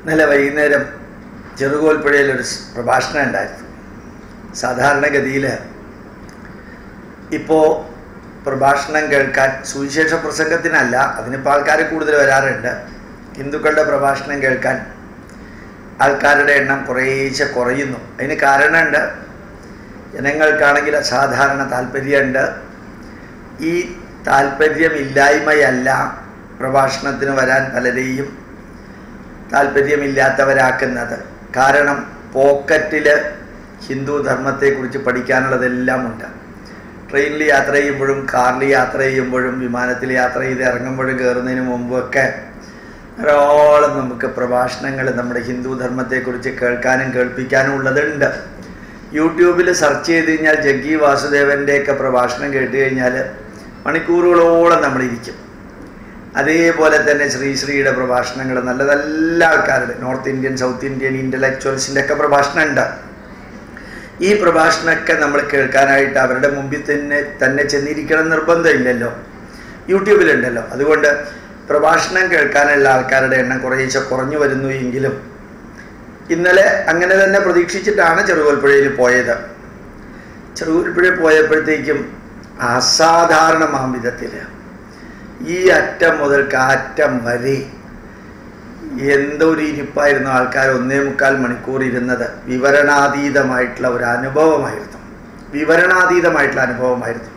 ഇന്നലെ വൈകുന്നേരം ചെറുകോൽപ്പുഴയിൽ ഒരു സ് പ്രഭാഷണം ഉണ്ടായിരുന്നു സാധാരണഗതിയിൽ ഇപ്പോൾ പ്രഭാഷണം കേൾക്കാൻ സുവിശേഷ പ്രസംഗത്തിനല്ല അതിനിപ്പോൾ ആൾക്കാർ കൂടുതൽ വരാറുണ്ട് ഹിന്ദുക്കളുടെ പ്രഭാഷണം കേൾക്കാൻ ആൾക്കാരുടെ എണ്ണം കുറേശ്ശെ കുറയുന്നു അതിന് കാരണമുണ്ട് ജനങ്ങൾക്കാണെങ്കിൽ അസാധാരണ താല്പര്യമുണ്ട് ഈ താല്പര്യമില്ലായ്മയല്ല പ്രഭാഷണത്തിന് വരാൻ പലരെയും താല്പര്യമില്ലാത്തവരാക്കുന്നത് കാരണം പോക്കറ്റിൽ ഹിന്ദു ധർമ്മത്തെക്കുറിച്ച് പഠിക്കാനുള്ളതെല്ലാം ഉണ്ട് ട്രെയിനിൽ യാത്ര ചെയ്യുമ്പോഴും കാറിൽ യാത്ര ചെയ്യുമ്പോഴും വിമാനത്തിൽ യാത്ര ചെയ്ത് ഇറങ്ങുമ്പോഴും കയറുന്നതിന് മുമ്പൊക്കെ ധാരാളം നമുക്ക് പ്രഭാഷണങ്ങൾ നമ്മുടെ ഹിന്ദു ധർമ്മത്തെക്കുറിച്ച് കേൾക്കാനും കേൾപ്പിക്കാനും ഉള്ളതുണ്ട് യൂട്യൂബിൽ സെർച്ച് ചെയ്ത് കഴിഞ്ഞാൽ ജഗ്ഗി വാസുദേവൻ്റെയൊക്കെ പ്രഭാഷണം കേട്ട് കഴിഞ്ഞാൽ മണിക്കൂറുകളോളം നമ്മളിരിക്കും അതേപോലെ തന്നെ ശ്രീശ്രീയുടെ പ്രഭാഷണങ്ങൾ നല്ല നല്ല ആൾക്കാരുടെ നോർത്ത് ഇന്ത്യൻ സൗത്ത് ഇന്ത്യൻ ഇൻ്റലക്ച്വൽസിൻ്റെ ഒക്കെ പ്രഭാഷണം ഉണ്ട് ഈ പ്രഭാഷണമൊക്കെ നമ്മൾ കേൾക്കാനായിട്ട് അവരുടെ മുമ്പിൽ തന്നെ തന്നെ ചെന്നിരിക്കണം നിർബന്ധമില്ലല്ലോ യൂട്യൂബിലുണ്ടല്ലോ അതുകൊണ്ട് പ്രഭാഷണം കേൾക്കാനുള്ള ആൾക്കാരുടെ എണ്ണം കുറേശ്ശെ കുറഞ്ഞു വരുന്നു എങ്കിലും ഇന്നലെ അങ്ങനെ തന്നെ പ്രതീക്ഷിച്ചിട്ടാണ് ചെറുകോൽപ്പുഴയിൽ പോയത് ചെറുകോൽപ്പുഴ പോയപ്പോഴത്തേക്കും അസാധാരണമാം വിധത്തിൽ ഈ അറ്റം മുതൽ കാറ്റം വരെ എന്തൊരു ഇരിപ്പായിരുന്നു ആൾക്കാർ ഒന്നേ മുക്കാൽ മണിക്കൂർ ഇരുന്നത് വിവരണാതീതമായിട്ടുള്ള ഒരു അനുഭവമായിരുന്നു വിവരണാതീതമായിട്ടുള്ള അനുഭവമായിരുന്നു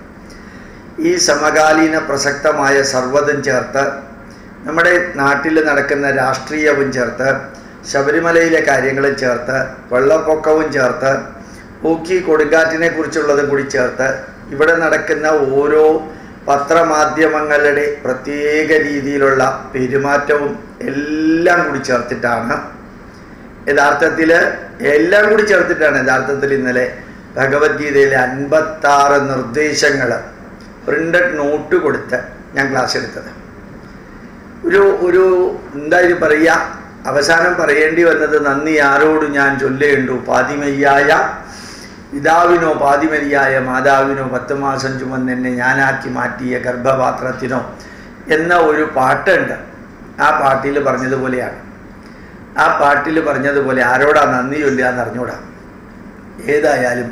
ഈ സമകാലീന പ്രസക്തമായ സർവ്വതും ചേർത്ത് നമ്മുടെ നാട്ടിൽ നടക്കുന്ന രാഷ്ട്രീയവും ചേർത്ത് ശബരിമലയിലെ കാര്യങ്ങളും ചേർത്ത് വെള്ളപ്പൊക്കവും ചേർത്ത് ഊക്കി കൊടുങ്കാറ്റിനെ കുറിച്ചുള്ളതും കൂടി ചേർത്ത് ഇവിടെ നടക്കുന്ന ഓരോ പത്രമാധ്യമങ്ങളുടെ പ്രത്യേക രീതിയിലുള്ള പെരുമാറ്റവും എല്ലാം കൂടി ചേർത്തിട്ടാണ് യഥാർത്ഥത്തിൽ എല്ലാം കൂടി ചേർത്തിട്ടാണ് യഥാർത്ഥത്തിൽ ഇന്നലെ ഭഗവത്ഗീതയിലെ അൻപത്താറ് നിർദ്ദേശങ്ങൾ പ്രിൻ്റഡ് നോട്ട് കൊടുത്ത് ഞാൻ ക്ലാസ് എടുത്തത് ഒരു ഒരു എന്തായാലും പറയുക അവസാനം പറയേണ്ടി വന്നത് നന്ദി ആരോട് ഞാൻ ചൊല്ലേണ്ടു പാതിമയ്യായ പിതാവിനോ പാതിമതിയായ മാതാവിനോ പത്ത് മാസം ചുമന്നെന്നെ ഞാനാക്കി മാറ്റിയ ഗർഭപാത്രത്തിനോ എന്ന ഒരു പാട്ടുണ്ട് ആ പാട്ടിൽ പറഞ്ഞതുപോലെയാണ് ആ പാട്ടിൽ പറഞ്ഞതുപോലെ ആരോടാ നന്ദി ചൊല്ലുക എന്ന് അറിഞ്ഞൂടാ ഏതായാലും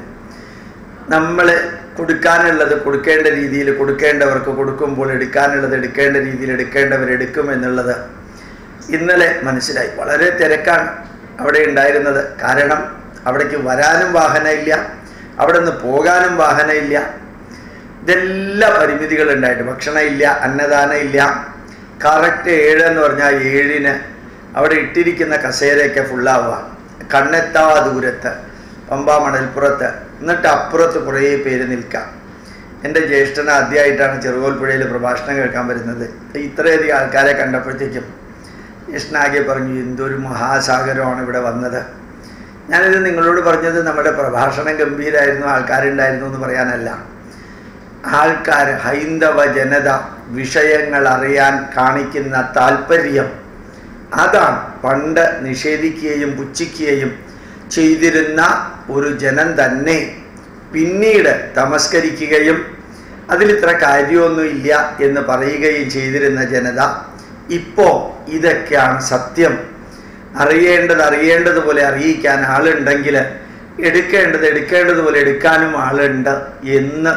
നമ്മൾ കൊടുക്കാനുള്ളത് കൊടുക്കേണ്ട രീതിയിൽ കൊടുക്കേണ്ടവർക്ക് കൊടുക്കുമ്പോൾ എടുക്കാനുള്ളത് എടുക്കേണ്ട രീതിയിൽ എടുക്കേണ്ടവർ എടുക്കും എന്നുള്ളത് ഇന്നലെ മനസ്സിലായി വളരെ തിരക്കാണ് അവിടെ ഉണ്ടായിരുന്നത് കാരണം അവിടേക്ക് വരാനും വാഹനമില്ല അവിടെ നിന്ന് പോകാനും വാഹനമില്ല ഇതെല്ലാം പരിമിതികൾ ഉണ്ടായിട്ട് ഭക്ഷണം ഇല്ല അന്നദാനം ഇല്ല കറക്റ്റ് ഏഴ് എന്ന് പറഞ്ഞാൽ ഏഴിന് അവിടെ ഇട്ടിരിക്കുന്ന കസേരയൊക്കെ ഫുള്ളാവുക കണ്ണെത്താ ദൂരത്ത് പമ്പ മണൽപ്പുറത്ത് എന്നിട്ട് അപ്പുറത്ത് കുറേ പേര് നിൽക്കാം എൻ്റെ ജ്യേഷ്ഠന് ആദ്യമായിട്ടാണ് ചെറുകോൽപ്പുഴയിൽ പ്രഭാഷണം കേൾക്കാൻ വരുന്നത് ഇത്രയധികം ആൾക്കാരെ കണ്ടപ്പോഴത്തേക്കും ജ്യേഷ്ഠനാകെ പറഞ്ഞു എന്തൊരു മഹാസാഗരമാണ് ഇവിടെ വന്നത് ഞാനിത് നിങ്ങളോട് പറഞ്ഞത് നമ്മുടെ പ്രഭാഷണം ഗംഭീരമായിരുന്നു ആൾക്കാരുണ്ടായിരുന്നു എന്ന് പറയാനല്ല ആൾക്കാർ ഹൈന്ദവ ജനത വിഷയങ്ങൾ അറിയാൻ കാണിക്കുന്ന താല്പര്യം അതാണ് പണ്ട് നിഷേധിക്കുകയും പുച്ഛിക്കുകയും ചെയ്തിരുന്ന ഒരു ജനം തന്നെ പിന്നീട് തമസ്കരിക്കുകയും അതിലിത്ര കാര്യമൊന്നുമില്ല എന്ന് പറയുകയും ചെയ്തിരുന്ന ജനത ഇപ്പോൾ ഇതൊക്കെയാണ് സത്യം അറിയേണ്ടത് അറിയേണ്ടതുപോലെ അറിയിക്കാൻ ആളുണ്ടെങ്കിൽ എടുക്കേണ്ടത് എടുക്കേണ്ടതുപോലെ എടുക്കാനും ആളുണ്ട് എന്ന്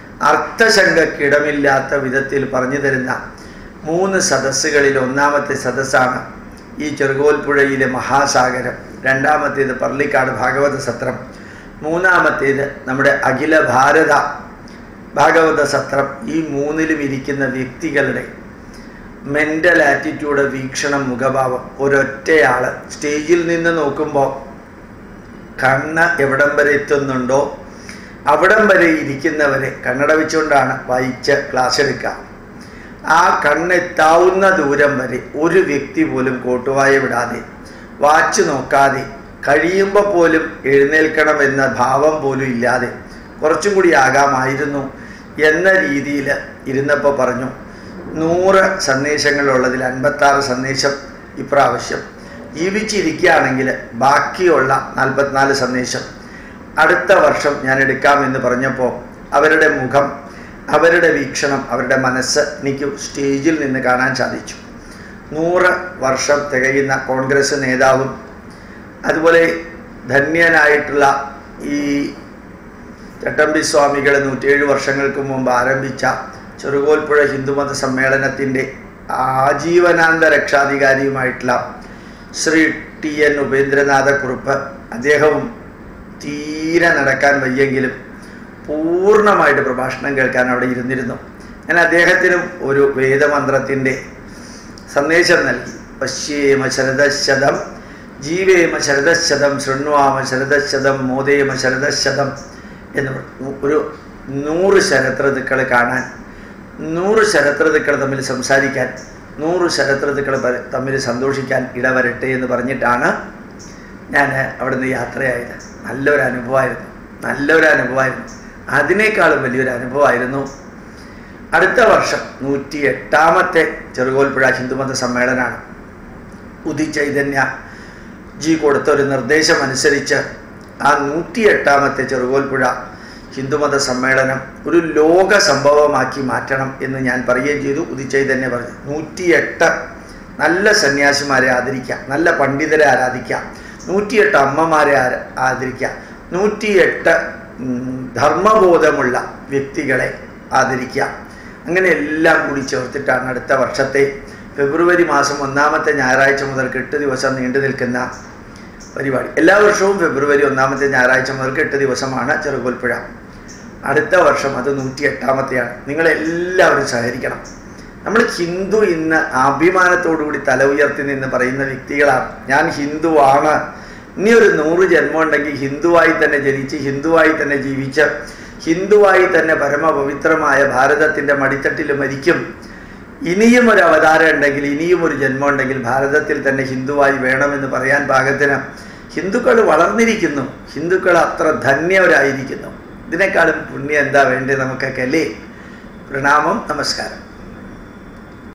അർത്ഥശങ്കക്കിടമില്ലാത്ത വിധത്തിൽ പറഞ്ഞു തരുന്ന മൂന്ന് സദസ്സുകളിൽ ഒന്നാമത്തെ സദസ്സാണ് ഈ ചെറുകോൽപ്പുഴയിലെ മഹാസാഗരം രണ്ടാമത്തേത് പർളിക്കാട് ഭാഗവത സത്രം മൂന്നാമത്തേത് നമ്മുടെ അഖില ഭാരത ഭാഗവത സത്രം ഈ മൂന്നിലും ഇരിക്കുന്ന വ്യക്തികളുടെ മെൻ്റൽ ആറ്റിറ്റ്യൂഡ് വീക്ഷണം മുഖഭാവം ഒരൊറ്റയാൾ സ്റ്റേജിൽ നിന്ന് നോക്കുമ്പോൾ കണ്ണ് എവിടം വരെ എത്തുന്നുണ്ടോ അവിടം വരെ ഇരിക്കുന്നവരെ കണ്ണട വെച്ചുകൊണ്ടാണ് വായിച്ച് ക്ലാസ് എടുക്കുക ആ കണ്ണെത്താവുന്ന ദൂരം വരെ ഒരു വ്യക്തി പോലും കോട്ടുവായ വിടാതെ വാച്ച് നോക്കാതെ കഴിയുമ്പോൾ പോലും എഴുന്നേൽക്കണമെന്ന ഭാവം പോലും ഇല്ലാതെ കുറച്ചും കൂടി ആകാമായിരുന്നു എന്ന രീതിയിൽ ഇരുന്നപ്പോൾ പറഞ്ഞു നൂറ് സന്ദേശങ്ങളുള്ളതിൽ അൻപത്താറ് സന്ദേശം ഇപ്രാവശ്യം ജീവിച്ചിരിക്കുകയാണെങ്കിൽ ബാക്കിയുള്ള നാൽപ്പത്തിനാല് സന്ദേശം അടുത്ത വർഷം ഞാൻ എടുക്കാമെന്ന് പറഞ്ഞപ്പോൾ അവരുടെ മുഖം അവരുടെ വീക്ഷണം അവരുടെ മനസ്സ് എനിക്ക് സ്റ്റേജിൽ നിന്ന് കാണാൻ സാധിച്ചു നൂറ് വർഷം തികയുന്ന കോൺഗ്രസ് നേതാവും അതുപോലെ ധന്യനായിട്ടുള്ള ഈ ചട്ടമ്പി സ്വാമികൾ നൂറ്റിയേഴ് വർഷങ്ങൾക്ക് മുമ്പ് ആരംഭിച്ച ചെറുകോൽപ്പുഴ ഹിന്ദുമത സമ്മേളനത്തിൻ്റെ ആജീവനാന്ത രക്ഷാധികാരിയുമായിട്ടുള്ള ശ്രീ ടി എൻ ഉപേന്ദ്രനാഥക്കുറുപ്പ് അദ്ദേഹവും തീരെ നടക്കാൻ വയ്യെങ്കിലും പൂർണ്ണമായിട്ട് പ്രഭാഷണം കേൾക്കാൻ അവിടെ ഇരുന്നിരുന്നു ഞാൻ അദ്ദേഹത്തിനും ഒരു വേദമന്ത്രത്തിൻ്റെ സന്ദേശം നൽകി പശ്യേമ ശരദശതം ജീവേമ ശരദശതം ശൃണ്വാമ ശരദശതം മോദേമ ശരദശതം എന്ന് ഒരു നൂറ് ശരത്രതുക്കൾ കാണാൻ നൂറ് ശരത്രതുക്കൾ തമ്മിൽ സംസാരിക്കാൻ നൂറ് ശരത്രതുക്കൾ തമ്മിൽ സന്തോഷിക്കാൻ ഇടവരട്ടെ എന്ന് പറഞ്ഞിട്ടാണ് ഞാൻ അവിടുന്ന് യാത്രയായത് നല്ലൊരു അനുഭവമായിരുന്നു നല്ലൊരു അനുഭവമായിരുന്നു അതിനേക്കാളും വലിയൊരു അനുഭവമായിരുന്നു അടുത്ത വർഷം നൂറ്റി എട്ടാമത്തെ ചെറുകോൽപ്പുഴ ഹിന്ദുമത സമ്മേളനമാണ് ഉദി ചൈതന്യ ജി കൊടുത്ത ഒരു നിർദ്ദേശം അനുസരിച്ച് ആ നൂറ്റി എട്ടാമത്തെ ചെറുകോൽപ്പുഴ ഹിന്ദുമത സമ്മേളനം ഒരു ലോക സംഭവമാക്കി മാറ്റണം എന്ന് ഞാൻ പറയുകയും ചെയ്തു ഉദിച്ചൈതന്യ പറഞ്ഞു നൂറ്റിയെട്ട് നല്ല സന്യാസിമാരെ ആദരിക്കാം നല്ല പണ്ഡിതരെ ആരാധിക്കാം നൂറ്റിയെട്ട് അമ്മമാരെ ആദരിക്കാം നൂറ്റിയെട്ട് ധർമ്മബോധമുള്ള വ്യക്തികളെ ആദരിക്കാം അങ്ങനെ എല്ലാം കൂടി ചേർത്തിട്ടാണ് അടുത്ത വർഷത്തെ ഫെബ്രുവരി മാസം ഒന്നാമത്തെ ഞായറാഴ്ച മുതൽ എട്ട് ദിവസം നീണ്ടു നിൽക്കുന്ന പരിപാടി എല്ലാ വർഷവും ഫെബ്രുവരി ഒന്നാമത്തെ ഞായറാഴ്ച മുതൽ എട്ട് ദിവസമാണ് ചെറുകോൽപ്പുഴ അടുത്ത വർഷം അത് നൂറ്റി എട്ടാമത്തെയാണ് നിങ്ങളെല്ലാവരും സഹകരിക്കണം നമ്മൾ ഹിന്ദു ഇന്ന് അഭിമാനത്തോടുകൂടി തല ഉയർത്തി നിന്ന് പറയുന്ന വ്യക്തികളാണ് ഞാൻ ഹിന്ദുവാണ് ഇനി ഒരു നൂറ് ജന്മം ഉണ്ടെങ്കിൽ ഹിന്ദുവായി തന്നെ ജനിച്ച് ഹിന്ദുവായി തന്നെ ജീവിച്ച് ഹിന്ദുവായി തന്നെ പരമപവിത്രമായ ഭാരതത്തിൻ്റെ മടിത്തട്ടിൽ മരിക്കും ഇനിയും ഒരു അവതാരം ഉണ്ടെങ്കിൽ ഇനിയും ഒരു ജന്മം ഉണ്ടെങ്കിൽ ഭാരതത്തിൽ തന്നെ ഹിന്ദുവായി വേണമെന്ന് പറയാൻ പാകത്തിന് ഹിന്ദുക്കൾ വളർന്നിരിക്കുന്നു ഹിന്ദുക്കൾ അത്ര ധന്യവരായിരിക്കുന്നു ഇതിനേക്കാളും പുണ്യം എന്താ വേണ്ടത് നമുക്കൊക്കെ അല്ലേ പ്രണാമം നമസ്കാരം